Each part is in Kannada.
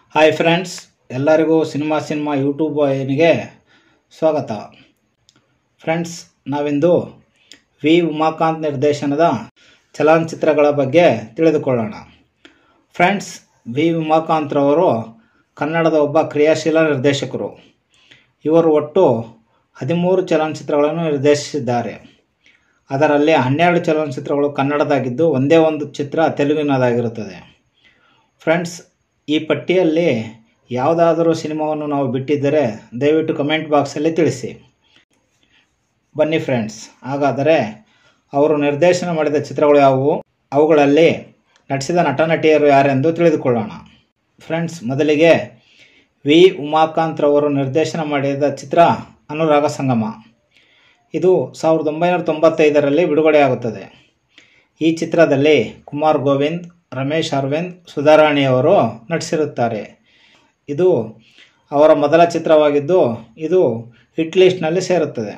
ಹಾಯ್ ಫ್ರೆಂಡ್ಸ್ ಎಲ್ಲರಿಗೂ ಸಿನಿಮಾ ಸಿನಿಮಾ ಯೂಟ್ಯೂಬ್ ವಾಹಿನಿಗೆ ಸ್ವಾಗತ ಫ್ರೆಂಡ್ಸ್ ನಾವಿಂದು ವಿ ಉಮಾಕಾಂತ್ ನಿರ್ದೇಶನದ ಚಲನಚಿತ್ರಗಳ ಬಗ್ಗೆ ತಿಳಿದುಕೊಳ್ಳೋಣ ಫ್ರೆಂಡ್ಸ್ ವಿ ಉಮಾಕಾಂತ್ರವರು ಕನ್ನಡದ ಒಬ್ಬ ಕ್ರಿಯಾಶೀಲ ನಿರ್ದೇಶಕರು ಇವರು ಒಟ್ಟು ಹದಿಮೂರು ಚಲನಚಿತ್ರಗಳನ್ನು ನಿರ್ದೇಶಿಸಿದ್ದಾರೆ ಅದರಲ್ಲಿ ಹನ್ನೆರಡು ಚಲನಚಿತ್ರಗಳು ಕನ್ನಡದಾಗಿದ್ದು ಒಂದೇ ಒಂದು ಚಿತ್ರ ತೆಲುಗಿನದಾಗಿರುತ್ತದೆ ಫ್ರೆಂಡ್ಸ್ ಈ ಪಟ್ಟಿಯಲ್ಲಿ ಯಾವುದಾದರೂ ಸಿನಿಮಾವನ್ನು ನಾವು ಬಿಟ್ಟಿದ್ದರೆ ದಯವಿಟ್ಟು ಕಮೆಂಟ್ ಬಾಕ್ಸಲ್ಲಿ ತಿಳಿಸಿ ಬನ್ನಿ ಫ್ರೆಂಡ್ಸ್ ಹಾಗಾದರೆ ಅವರು ನಿರ್ದೇಶನ ಮಾಡಿದ ಚಿತ್ರಗಳು ಯಾವುವು ಅವುಗಳಲ್ಲಿ ನಟಿಸಿದ ನಟ ನಟಿಯರು ಯಾರೆಂದು ತಿಳಿದುಕೊಳ್ಳೋಣ ಫ್ರೆಂಡ್ಸ್ ಮೊದಲಿಗೆ ವಿ ಉಮಾಕಾಂತ್ರವರು ನಿರ್ದೇಶನ ಮಾಡಿದ ಚಿತ್ರ ಅನುರಾಗ ಸಂಗಮ ಇದು ಸಾವಿರದ ಒಂಬೈನೂರ ತೊಂಬತ್ತೈದರಲ್ಲಿ ಬಿಡುಗಡೆಯಾಗುತ್ತದೆ ಈ ಚಿತ್ರದಲ್ಲಿ ಕುಮಾರ್ ಗೋವಿಂದ್ ರಮೇಶ್ ಅರವಿಂದ್ ಸುಧಾರಾಣಿಯವರು ನಟಿಸಿರುತ್ತಾರೆ ಇದು ಅವರ ಮೊದಲ ಚಿತ್ರವಾಗಿದ್ದು ಇದು ಹಿಟ್ ಲಿಸ್ಟ್ನಲ್ಲಿ ಸೇರುತ್ತದೆ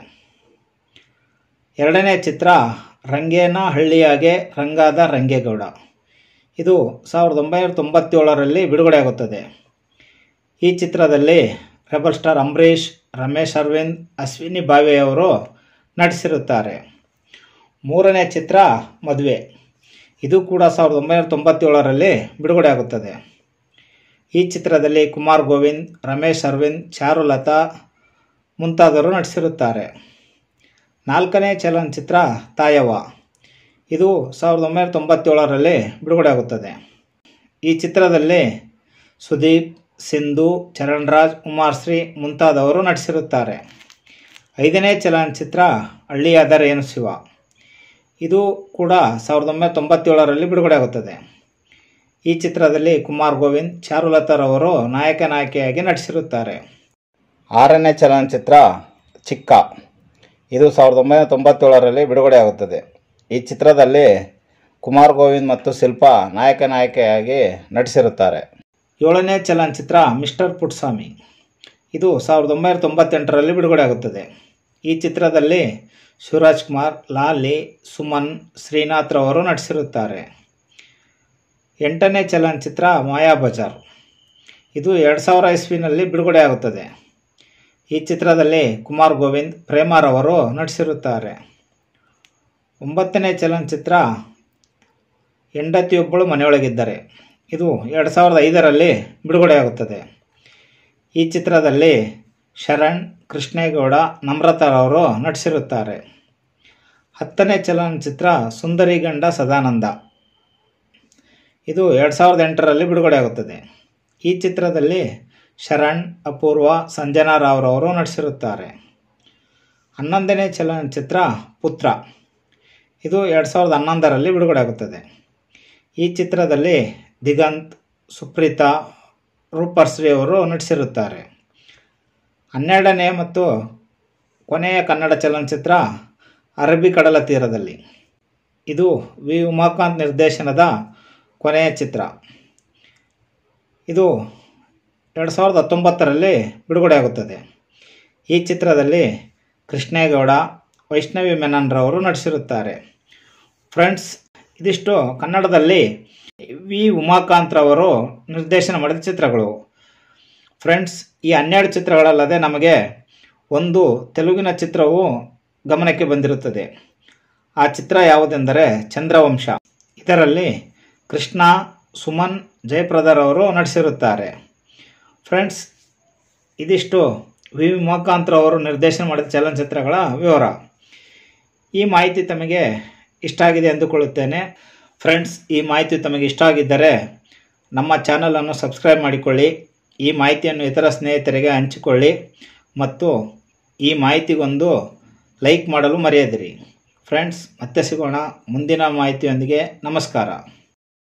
ಎರಡನೇ ಚಿತ್ರ ರಂಗೇನ ಹಳ್ಳಿಯಾಗೆ ರಂಗಾದ ರಂಗೇಗೌಡ ಇದು ಸಾವಿರದ ಒಂಬೈನೂರ ತೊಂಬತ್ತೇಳರಲ್ಲಿ ಬಿಡುಗಡೆಯಾಗುತ್ತದೆ ಈ ಚಿತ್ರದಲ್ಲಿ ರೆಬಲ್ ಸ್ಟಾರ್ ಅಂಬರೀಷ್ ರಮೇಶ್ ಅರವಿಂದ್ ಅಶ್ವಿನಿ ಬಾವೆಯವರು ನಟಿಸಿರುತ್ತಾರೆ ಮೂರನೇ ಚಿತ್ರ ಮದುವೆ ಇದು ಕೂಡ ಸಾವಿರದ ಒಂಬೈನೂರ ತೊಂಬತ್ತೇಳರಲ್ಲಿ ಬಿಡುಗಡೆಯಾಗುತ್ತದೆ ಈ ಚಿತ್ರದಲ್ಲಿ ಕುಮಾರ್ ಗೋವಿಂದ್ ರಮೇಶ್ ಅರವಿಂದ್ ಚಾರುಲತಾ ಮುಂತಾದವರು ನಟಿಸಿರುತ್ತಾರೆ ನಾಲ್ಕನೇ ಚಲನಚಿತ್ರ ತಾಯವ್ವ ಇದು ಸಾವಿರದ ಒಂಬೈನೂರ ತೊಂಬತ್ತೇಳರಲ್ಲಿ ಬಿಡುಗಡೆಯಾಗುತ್ತದೆ ಈ ಚಿತ್ರದಲ್ಲಿ ಸುದೀಪ್ ಸಿಂಧು ಚರಣ್ ರಾಜ್ ಉಮಾರ್ಶ್ರೀ ಮುಂತಾದವರು ನಟಿಸಿರುತ್ತಾರೆ ಐದನೇ ಚಲನಚಿತ್ರ ಹಳ್ಳಿಯಾದರೆ ಏನು ಶಿವ ಇದು ಕೂಡ ಸಾವಿರದ ಒಂಬೈನೂರ ತೊಂಬತ್ತೇಳರಲ್ಲಿ ಬಿಡುಗಡೆಯಾಗುತ್ತದೆ ಈ ಚಿತ್ರದಲ್ಲಿ ಕುಮಾರ್ ಗೋವಿಂದ್ ಚಾರುಲತಾರವರು ನಾಯಕ ನಾಯಕಿಯಾಗಿ ನಟಿಸಿರುತ್ತಾರೆ ಆರನೇ ಚಲನಚಿತ್ರ ಚಿಕ್ಕ ಇದು ಸಾವಿರದ ಒಂಬೈನೂರ ತೊಂಬತ್ತೇಳರಲ್ಲಿ ಬಿಡುಗಡೆಯಾಗುತ್ತದೆ ಈ ಚಿತ್ರದಲ್ಲಿ ಕುಮಾರ್ ಗೋವಿಂದ್ ಮತ್ತು ಶಿಲ್ಪಾ ನಾಯಕ ನಾಯಕಿಯಾಗಿ ನಟಿಸಿರುತ್ತಾರೆ ಏಳನೇ ಚಲನಚಿತ್ರ ಮಿಸ್ಟರ್ ಪುಟ್ಸ್ವಾಮಿ ಇದು ಸಾವಿರದ ಒಂಬೈನೂರ ತೊಂಬತ್ತೆಂಟರಲ್ಲಿ ಬಿಡುಗಡೆಯಾಗುತ್ತದೆ ಈ ಚಿತ್ರದಲ್ಲಿ ಶಿವರಾಜ್ ಕುಮಾರ್ ಲಾಲಿ ಸುಮನ್ ಶ್ರೀನಾಥ್ರವರು ನಟಿಸಿರುತ್ತಾರೆ ಎಂಟನೇ ಚಲನಚಿತ್ರ ಮಾಯಾ ಬಜಾರ್ ಇದು ಎರಡು ಸಾವಿರ ಇಸ್ವಿನಲ್ಲಿ ಬಿಡುಗಡೆಯಾಗುತ್ತದೆ ಈ ಚಿತ್ರದಲ್ಲಿ ಕುಮಾರ್ ಗೋವಿಂದ್ ಪ್ರೇಮಾರವರು ನಟಿಸಿರುತ್ತಾರೆ ಒಂಬತ್ತನೇ ಚಲನಚಿತ್ರ ಹೆಂಡತಿಯೊಬ್ಬಳು ಮನೆಯೊಳಗಿದ್ದರೆ ಇದು ಎರಡು ಸಾವಿರದ ಐದರಲ್ಲಿ ಬಿಡುಗಡೆಯಾಗುತ್ತದೆ ಈ ಚಿತ್ರದಲ್ಲಿ ಶರಣ್ ಕೃಷ್ಣೇಗೌಡ ನಮ್ರತಾರವರು ನಟಿಸಿರುತ್ತಾರೆ ಹತ್ತನೇ ಚಲನಚಿತ್ರ ಸುಂದರಿ ಗಂಡ ಸದಾನಂದ ಇದು ಎರಡು ಸಾವಿರದ ಎಂಟರಲ್ಲಿ ಬಿಡುಗಡೆಯಾಗುತ್ತದೆ ಈ ಚಿತ್ರದಲ್ಲಿ ಶರಣ್ ಅಪೂರ್ವ ಸಂಜನಾ ರಾವ್ರವರು ನಟಿಸಿರುತ್ತಾರೆ ಹನ್ನೊಂದನೇ ಚಲನಚಿತ್ರ ಪುತ್ರ ಇದು ಎರಡು ಸಾವಿರದ ಹನ್ನೊಂದರಲ್ಲಿ ಬಿಡುಗಡೆಯಾಗುತ್ತದೆ ಈ ಚಿತ್ರದಲ್ಲಿ ದಿಗಂತ್ ಸುಪ್ರೀತಾ ರೂಪರ್ಶ್ರೀ ಅವರು ನಟಿಸಿರುತ್ತಾರೆ ಹನ್ನೆರಡನೇ ಮತ್ತು ಕೊನೆಯ ಕನ್ನಡ ಚಲನಚಿತ್ರ ಅರಬ್ಬಿ ಕಡಲ ತೀರದಲ್ಲಿ ಇದು ವಿ ಉಮಾಕಾಂತ್ ನಿರ್ದೇಶನದ ಕೊನೆಯ ಚಿತ್ರ ಇದು ಎರಡು ಸಾವಿರದ ಹತ್ತೊಂಬತ್ತರಲ್ಲಿ ಬಿಡುಗಡೆಯಾಗುತ್ತದೆ ಈ ಚಿತ್ರದಲ್ಲಿ ಕೃಷ್ಣೇಗೌಡ ವೈಷ್ಣವಿ ಮೆನನ್ರವರು ನಟಿಸಿರುತ್ತಾರೆ ಫ್ರೆಂಡ್ಸ್ ಇದಿಷ್ಟು ಕನ್ನಡದಲ್ಲಿ ವಿ ಉಮಾಕಾಂತ್ರವರು ನಿರ್ದೇಶನ ಮಾಡಿದ ಚಿತ್ರಗಳು ಫ್ರೆಂಡ್ಸ್ ಈ ಹನ್ನೆರಡು ಚಿತ್ರಗಳಲ್ಲದೆ ನಮಗೆ ಒಂದು ತೆಲುಗಿನ ಚಿತ್ರವು ಗಮನಕ್ಕೆ ಬಂದಿರುತ್ತದೆ ಆ ಚಿತ್ರ ಯಾವುದೆಂದರೆ ಚಂದ್ರವಂಶ ಇದರಲ್ಲಿ ಕೃಷ್ಣ ಸುಮನ್ ಜಯಪ್ರದರವರು ನಟಿಸಿರುತ್ತಾರೆ ಫ್ರೆಂಡ್ಸ್ ಇದಿಷ್ಟು ವಿ ಉಮಾಕಾಂತ್ರ ಅವರು ನಿರ್ದೇಶನ ಮಾಡಿದ ಚಲನಚಿತ್ರಗಳ ವಿವರ ಈ ಮಾಹಿತಿ ತಮಗೆ ಇಷ್ಟ ಆಗಿದೆ ಎಂದುಕೊಳ್ಳುತ್ತೇನೆ ಫ್ರೆಂಡ್ಸ್ ಈ ಮಾಹಿತಿ ತಮಗೆ ಇಷ್ಟ ಆಗಿದ್ದರೆ ನಮ್ಮ ಚಾನಲನ್ನು ಸಬ್ಸ್ಕ್ರೈಬ್ ಮಾಡಿಕೊಳ್ಳಿ ಈ ಮಾಹಿತಿಯನ್ನು ಇತರ ಸ್ನೇಹಿತರಿಗೆ ಹಂಚಿಕೊಳ್ಳಿ ಮತ್ತು ಈ ಮಾಹಿತಿಗೊಂದು ಲೈಕ್ ಮಾಡಲು ಮರೆಯದಿರಿ ಫ್ರೆಂಡ್ಸ್ ಮತ್ತೆ ಸಿಗೋಣ ಮುಂದಿನ ಮಾಹಿತಿಯೊಂದಿಗೆ ನಮಸ್ಕಾರ